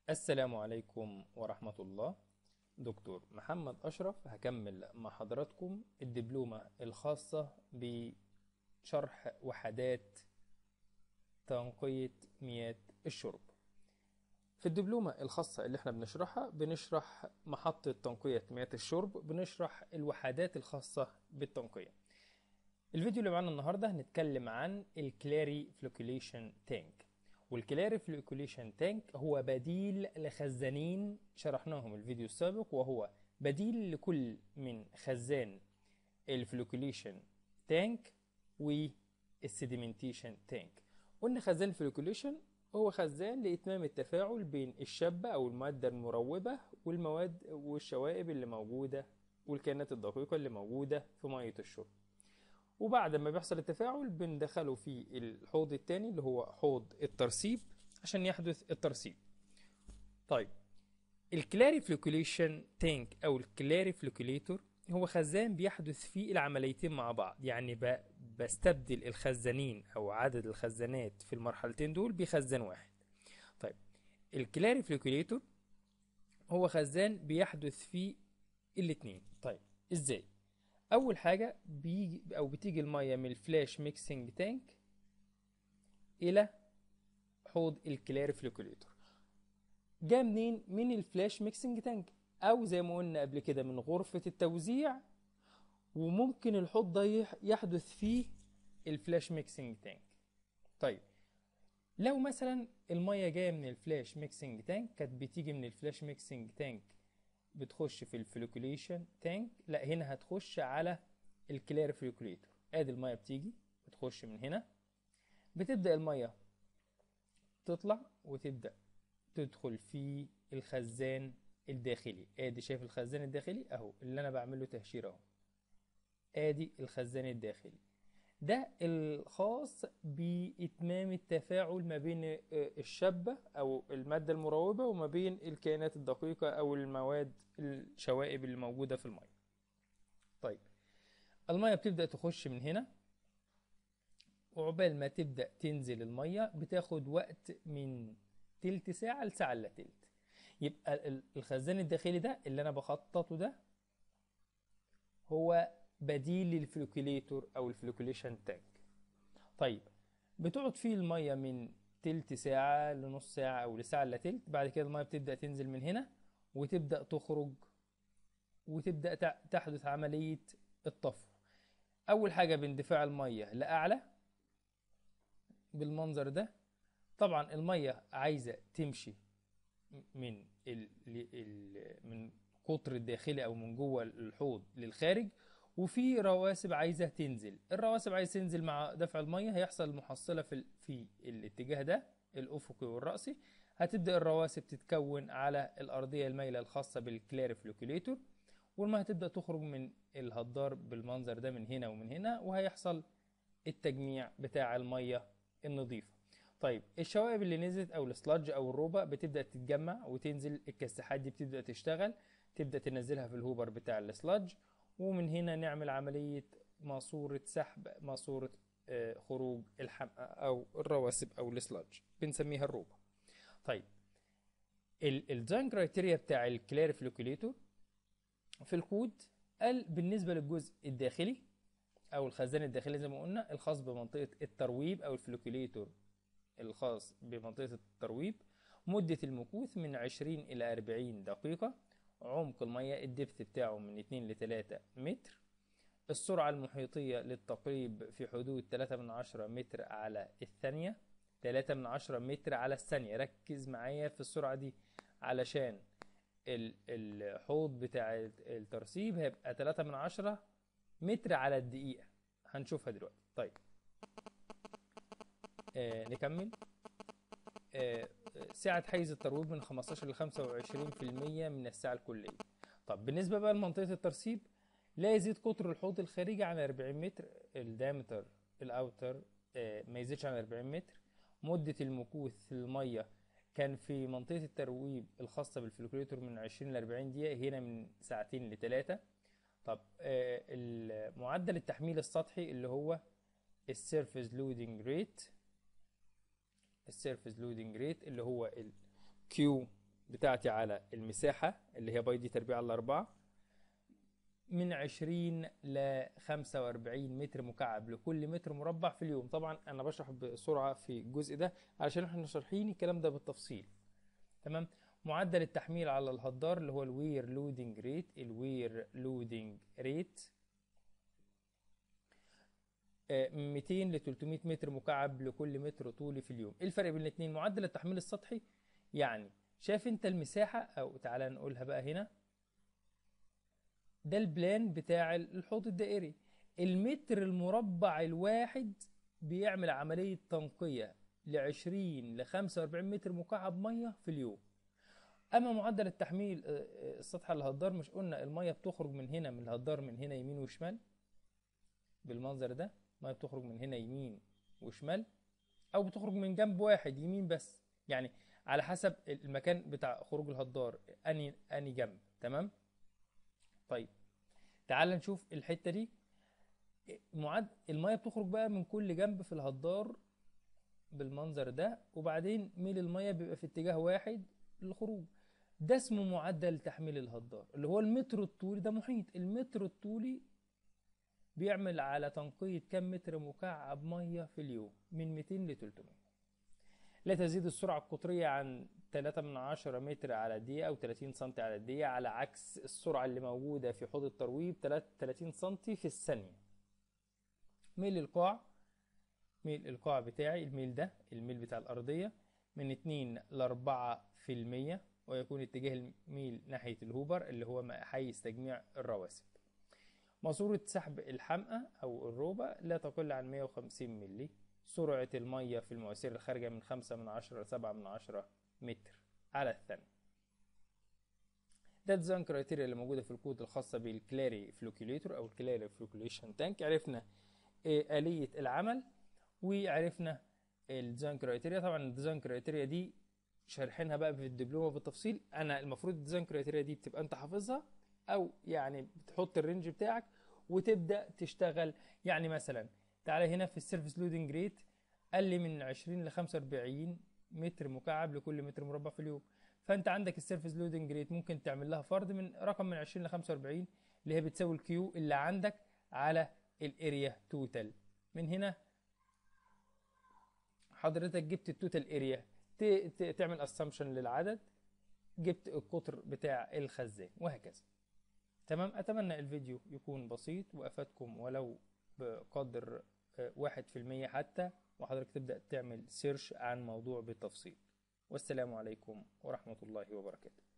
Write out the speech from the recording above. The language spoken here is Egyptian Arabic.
السلام عليكم ورحمة الله دكتور محمد أشرف هكمل مع حضراتكم الدبلومة الخاصة بشرح وحدات تنقية مياه الشرب في الدبلومة الخاصة اللي احنا بنشرحها بنشرح محطة تنقية مياه الشرب بنشرح الوحدات الخاصة بالتنقية الفيديو اللي معانا النهاردة هنتكلم عن الكلاري فلوكيليشن تانك والكلاري فلوكيليشن تانك هو بديل لخزانين شرحناهم الفيديو السابق وهو بديل لكل من خزان الفلوكيليشن تانك والسيديمنتيشن تانك قلنا خزان الفلوكيليشن هو خزان لإتمام التفاعل بين الشابة أو المادة المروبة والمواد والشوائب اللي موجودة والكائنات الدقيقة اللي موجودة في مية الشرب وبعد ما بيحصل التفاعل بندخله في الحوض التاني اللي هو حوض الترسيب عشان يحدث الترسيب طيب الكلاري فلوكيليشن تانك او الكلاري فلوكيليتور هو خزان بيحدث فيه العمليتين مع بعض يعني ب... بستبدل الخزانين او عدد الخزانات في المرحلتين دول بخزان واحد طيب الكلاري فلوكيليتور هو خزان بيحدث فيه الاتنين طيب ازاي اول حاجه بيجي او بتيجي الميه من الفلاش ميكسنج تانك الى حوض الكلاري فلوكيليتور جاء منين من الفلاش ميكسنج تانك او زي ما قلنا قبل كده من غرفه التوزيع وممكن الحوض ده يح- يحدث فيه الفلاش ميكسنج تانك طيب لو مثلا الميه جايه من الفلاش ميكسنج تانك كانت بتيجي من الفلاش ميكسنج تانك بتخش في الفلوكيليشن تانك لا هنا هتخش على الكلير فلوكيليتور ادي الميه بتيجي بتخش من هنا بتبدا الميه تطلع وتبدا تدخل في الخزان الداخلي ادي شايف الخزان الداخلي اهو اللي انا بعمله تهشير اهو ادي الخزان الداخلي ده الخاص بإتمام التفاعل ما بين آه، الشابة أو المادة المروبة وما بين الكائنات الدقيقة أو المواد الشوائب اللي موجودة في المية طيب المية بتبدأ تخش من هنا وعقبال ما تبدأ تنزل المية بتاخد وقت من تلت ساعة لساعة إلا تلت يبقى ال- الخزان الداخلي ده اللي أنا بخططه ده هو بديل للفلوكيليتور او الفلوكيليشن تانك طيب بتقعد فيه الميه من تلت ساعة لنص ساعة او لساعة الا تلت بعد كده الميه بتبدأ تنزل من هنا وتبدأ تخرج وتبدأ تع- تحدث عملية الطفو اول حاجة باندفاع الميه لاعلى بالمنظر ده طبعا الميه عايزة تمشي من ال... ال... من قطر الداخلي او من جوه الحوض للخارج وفي رواسب عايزه تنزل الرواسب عايزه تنزل مع دفع الميه هيحصل محصله في ال... في الاتجاه ده الافقي والراسي هتبدا الرواسب تتكون على الارضيه المايله الخاصه بالكلاري فلوكيليتور والميه هتبدا تخرج من الهدار بالمنظر ده من هنا ومن هنا وهيحصل التجميع بتاع الميه النظيفه طيب الشوائب اللي نزلت او السلادج او الروبه بتبدا تتجمع وتنزل الكساحات دي بتبدا تشتغل تبدا تنزلها في الهوبر بتاع السلادج ومن هنا نعمل عمليه ماسوره سحب ماسوره آه، خروج الحمأة او الرواسب او السلادج بنسميها الروبه طيب الديزاين كرايتيريا بتاع الكلاري فلوكيليتور في الكود قال بالنسبه للجزء الداخلي او الخزان الداخلي زي ما قلنا الخاص بمنطقه الترويب او الفلوكيليتور الخاص بمنطقة الترويب مدة المكوث من 20 إلى 40 دقيقة عمق المياه الدبث بتاعه من 2 ل 3 متر السرعة المحيطية للتقريب في حدود 3 من 10 متر على الثانية 3 من 10 متر على الثانية ركز معايا في السرعة دي علشان ال- الحوض بتاع الترسيب هيبقى 3 من 10 متر على الدقيقة هنشوفها دلوقتي طيب آه نكمل آه سعة حيز الترويج من 15 ل 25% من السعة الكلية طب بالنسبة بقى لمنطقة الترسيب لا يزيد قطر الحوض الخارجي عن 40 متر الدايمتر الاوتر آه ما يزيدش عن 40 متر مدة المكوث المية كان في منطقة الترويب الخاصة بالفلوكريتور من 20 ل 40 دقيقة هنا من ساعتين لثلاثة طب آه ال- معدل التحميل السطحي اللي هو السيرفيس لودنج ريت السيرفيس لودنج ريت اللي هو ال Q بتاعتي على المساحة اللي هي باي دي تربيع على أربعة من 20 ل 45 متر مكعب لكل متر مربع في اليوم طبعا انا بشرح بسرعه في الجزء ده علشان احنا شارحين الكلام ده بالتفصيل تمام معدل التحميل على الهدار اللي هو الوير لودنج ريت الوير لودنج ريت 200 ل 300 متر مكعب لكل متر طولي في اليوم ايه الفرق بين الاثنين معدل التحميل السطحي يعني شايف انت المساحه او تعالى نقولها بقى هنا ده البلان بتاع الحوض الدائري المتر المربع الواحد بيعمل عملية تنقية ل 20 ل 45 متر مكعب مية في اليوم أما معدل التحميل السطح على الهدار مش قلنا المية بتخرج من هنا من الهدار من هنا يمين وشمال بالمنظر ده المية بتخرج من هنا يمين وشمال أو بتخرج من جنب واحد يمين بس يعني على حسب المكان بتاع خروج الهدار أني أني جنب تمام طيب تعال نشوف الحته دي معد الميه بتخرج بقى من كل جنب في الهدار بالمنظر ده وبعدين ميل الميه بيبقى في اتجاه واحد للخروج ده اسمه معدل تحميل الهدار اللي هو المتر الطولي ده محيط المتر الطولي بيعمل على تنقية كم متر مكعب مية في اليوم من 200 ل 300 لا تزيد السرعة القطرية عن 3 من 10 متر على الدقيقة أو 30 سنتي على الدقيقة على عكس السرعة اللي موجودة في حوض الترويب 30 سنتي في الثانية ميل القاع ميل القاع بتاعي الميل ده الميل بتاع الأرضية من 2 ل 4 في المية ويكون اتجاه الميل ناحية الهوبر اللي هو حيز تجميع الرواسب ماسورة سحب الحمقى أو الروبة لا تقل عن 150 ملي سرعة المية في المواسير الخارجة من خمسة من عشرة لسبعة من عشرة متر على الثانية ده الديزاين كرايتيريا اللي موجودة في الكود الخاصة بالكلاري فلوكيوليتور أو الكلاري فلوكيوليشن تانك عرفنا إيه آلية العمل وعرفنا الديزاين كرايتيريا طبعا الديزاين كرايتيريا دي شارحينها بقى في الدبلومة بالتفصيل أنا المفروض الديزاين كرايتيريا دي بتبقى أنت حافظها أو يعني بتحط الرينج بتاعك وتبدأ تشتغل يعني مثلا تعالى هنا في السيرفيس لودنج ريت قال لي من 20 ل 45 متر مكعب لكل متر مربع في اليوم فانت عندك السيرفيس لودنج ريت ممكن تعمل لها فرض من رقم من 20 ل 45 اللي هي بتساوي الكيو اللي عندك على الاريا توتال من هنا حضرتك جبت التوتال اريا تعمل اسامبشن للعدد جبت القطر بتاع الخزان وهكذا تمام اتمنى الفيديو يكون بسيط وافادكم ولو بقدر واحد في المية حتى وحضرتك تبدأ تعمل سيرش عن موضوع بالتفصيل والسلام عليكم ورحمة الله وبركاته